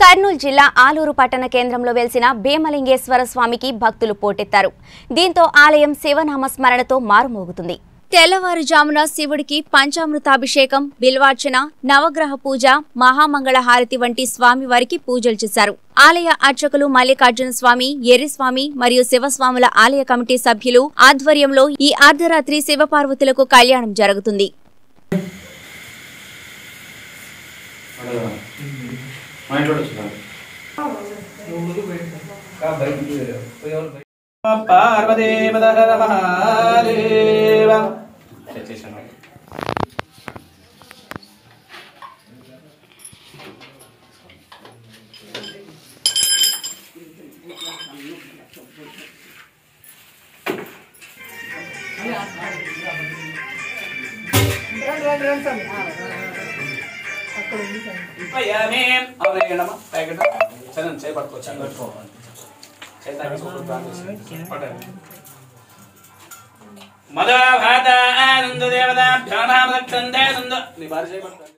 కర్నూలు జిల్లా ఆలూరు పట్టణ కేంద్రంలో వెలిసిన భీమలింగేశ్వర స్వామికి భక్తులు పోటెత్తారు దీంతో ఆలయం శివనామ స్మరణతో మారుమోగుతుంది తెల్లవారుజామున శివుడికి పంచామృతాభిషేకం బిల్వార్చన నవగ్రహ పూజ మహామంగళ హారతి వంటి స్వామివారికి పూజలు చేశారు ఆలయ అర్చకులు మల్లికార్జున స్వామి ఎర్రిస్వామి మరియు శివస్వాముల ఆలయ కమిటీ సభ్యులు ఆధ్వర్యంలో ఈ అర్ధరాత్రి శివపార్వతులకు కళ్యాణం జరుగుతుంది మా ఇంట్లో వచ్చినారు పార్వదేవదహర మహాదేవ చేశాను ఇప్పయ్యామే అవరేయడమ ప్యాకెట్ చదవండి చేయి పట్టుకోవచ్చు చేయి తాకి సూపర్ బ్రాండ్ పడండి మద భాత ఆనంద దేవత భ్యానామ దందే నంద నీ భార్య చేయి పట్టుకో